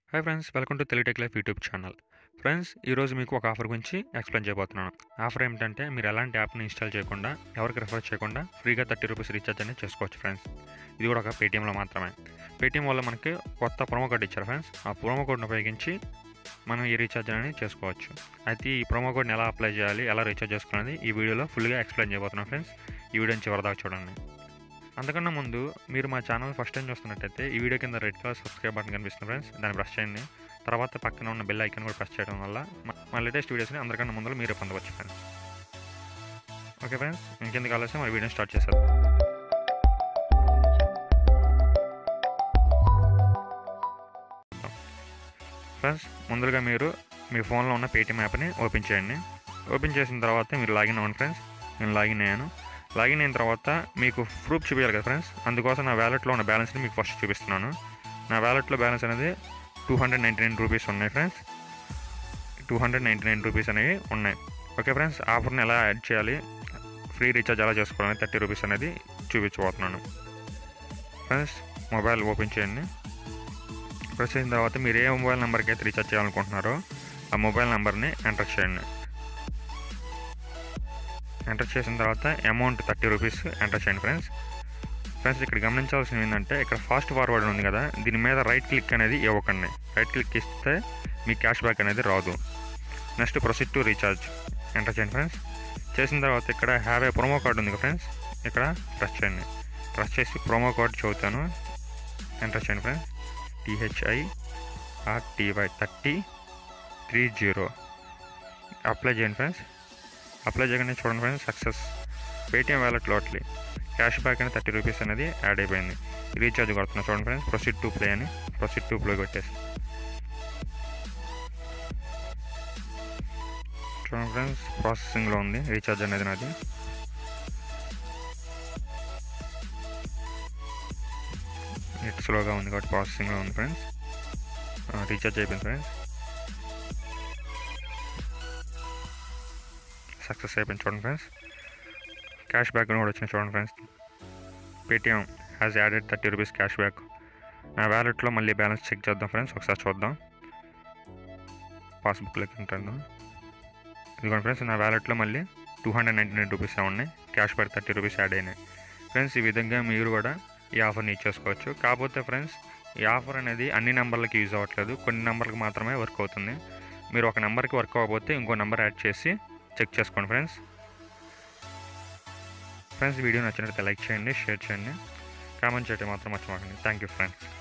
hi friends welcome to Telugu life YouTube channel friends ఈరోజు మీకు ఒక ఆఫర్ గురించి ఎక్స్ప్లెయిన్ చేయబోతున్నాను ఆఫర్ ఏమిటంటే మీరు ఎలాంటి యాప్ని ఇన్స్టాల్ చేయకుండా ఎవరికి రిఫర్ చేయకుండా ఫ్రీగా థర్టీ రూపీస్ రీఛార్జ్ అనేది చేసుకోవచ్చు ఫ్రెండ్స్ ఇది కూడా ఒక పేటీఎంలో మాత్రమే పేటీఎం వల్ల మనకి కొత్త ప్రోమో కోడ్ ఇచ్చారు ఫ్రెండ్స్ ఆ ప్రోమో కోడ్ని ఉపయోగించి మనం ఈ రీఛార్జ్ అనేది చేసుకోవచ్చు అయితే ఈ ప్రోమో కోడ్ని ఎలా అప్లై చేయాలి ఎలా రీఛార్జ్ చేసుకునేది ఈ వీడియోలో ఫుల్గా ఎక్స్ప్లెయిన్ చేయబోతున్నాను ఫ్రెండ్స్ ఈ వీడియోని చివరిదాకా చూడండి అంతకన్నా ముందు మీరు మా ఛానల్ ఫస్ట్ టైం చూస్తున్నట్టయితే ఈ వీడియో కింద రెడ్ కలర్ సబ్స్క్రైబ్ బటన్ కనిపిస్తుంది ఫ్రెండ్స్ దాన్ని ప్రెస్ చేయండి తర్వాత పక్కన ఉన్న బెల్ ఐకాన్ కూడా ప్రెస్ చేయడం వల్ల మా- మా లేటెస్ట్ వీడియోస్ని అందరికన్నా ముందు మీరే పొందవచ్చు ఫ్రెండ్స్ ఓకే ఫ్రెండ్స్ ఇంకెందుకు ఆలస్యం మరి వీడియో స్టార్ట్ చేశారు ఫ్రెండ్స్ ముందుగా మీరు మీ ఫోన్లో ఉన్న పేటీఎం యాప్ని ఓపెన్ చేయండి ఓపెన్ చేసిన తర్వాత మీరు లాగిన్ అవ్వండి ఫ్రెండ్స్ నేను లాగిన్ అయ్యాను లాగిన్ అయిన తర్వాత మీకు ప్రూఫ్ చూపించాలి కదా ఫ్రెండ్స్ అందుకోసం నా వ్యాలెట్లో ఉన్న బ్యాలెన్స్ని మీకు ఫస్ట్ చూపిస్తున్నాను నా వ్యాలెట్లో బ్యాలెన్స్ అనేది two hundred ninety nine rupees ఉన్నాయి friends two hundred ninety nine rupees అనేవి ఉన్నాయి ఓకే ఫ్రెండ్స్ ఆఫర్ని ఎలా యాడ్ చేయాలి ఫ్రీ రీఛార్జ్ ఎలా చేసుకోవాలని థర్టీ రూపీస్ అనేది చూపించబోతున్నాను ఫ్రెండ్స్ మొబైల్ ఓపెన్ చేయండి ప్రెస్ చేసిన తర్వాత మీరు ఏ మొబైల్ నెంబర్కి అయితే రీఛార్జ్ చేయాలనుకుంటున్నారో ఆ మొబైల్ నెంబర్ని ఎంటర్ చేయండి ఎంటర్ చేసిన తర్వాత అమౌంట్ థర్టీ రూపీస్ ఎంటర్ చేయండి ఫ్రెండ్స్ ఫ్రెండ్స్ ఇక్కడ గమనించాల్సింది ఏంటంటే ఇక్కడ ఫాస్ట్ ఫార్వర్డ్ ఉంది కదా దీని మీద రైట్ క్లిక్ అనేది ఇవ్వకండి రైట్ క్లిక్ ఇస్తే మీ క్యాష్ బ్యాక్ అనేది రాదు next proceed to recharge enter చేయండి ఫ్రెండ్స్ చేసిన తర్వాత ఇక్కడ హ్యావ్ ఏ ప్రోమో కోడ్ ఉంది కదా ఫ్రెండ్స్ ఇక్కడ ప్రెస్ చేయండి ప్రెస్ చేసి ప్రోమో కోడ్ చదువుతాను ఎంటర్ చేయండి friends T H I R T Y thirty three zero apply చేయండి ఫ్రెండ్స్ అప్లై చేయగానే చూడండి ఫ్రెండ్స్ సక్సెస్ పేటిఎం వ్యాలెట్లో అట్లే క్యాష్ బ్యాక్ అని థర్టీ రూపీస్ అనేది యాడ్ అయిపోయింది రీఛార్జ్ కొడుతున్నా చూడండి ఫ్రెండ్స్ ప్రొసీడ్ టు ప్లే అని ప్రొసీడ్ టు ప్లే కొట్టేసి చూడండి ఫ్రెండ్స్ ప్రాసెసింగ్లో ఉంది రీఛార్జ్ అనేది నాది నెట్ స్లోగా ఉంది కాబట్టి ప్రాసెసింగ్లో ఉంది ఫ్రెండ్స్ రీఛార్జ్ అయిపోయింది ఫ్రెండ్స్ సక్సెస్ అయిపోయింది చూడండి ఫ్రెండ్స్ క్యాష్ బ్యాక్ కూడా వచ్చింది చూడండి friends Paytm has added thirty rupees cash back నా వ్యాలెట్లో మళ్ళీ బ్యాలెన్స్ చెక్ చేద్దాం ఫ్రెండ్స్ ఒకసారి చూద్దాం పాస్బుక్లోకి ఉంటాను ఇదిగోండి ఫ్రెండ్స్ నా వ్యాలెట్లో మళ్ళీ two hundred ninety nine rupees ఉన్నాయి cash back thirty rupees add అయినాయి ఫ్రెండ్స్ ఈ విధంగా మీరు కూడా ఈ ఆఫర్ని ఇచ్చేసుకోవచ్చు కాకపోతే ఫ్రెండ్స్ ఈ ఆఫర్ అనేది అన్ని నెంబర్లకి యూజ్ అవ్వట్లేదు కొన్ని నెంబర్లకు మాత్రమే వర్క్ అవుతుంది మీరు ఒక నెంబర్కి వర్క్ అవ్వకపోతే ఇంకో నెంబర్ యాడ్ చేసి చెక్ చేసుకోండి ఫ్రెండ్స్ ఫ్రెండ్స్ వీడియో నచ్చినట్లయితే లైక్ చేయండి షేర్ చేయండి కామెంట్ చేయడం మాత్రం మర్చిపోకండి థ్యాంక్ యూ ఫ్రెండ్స్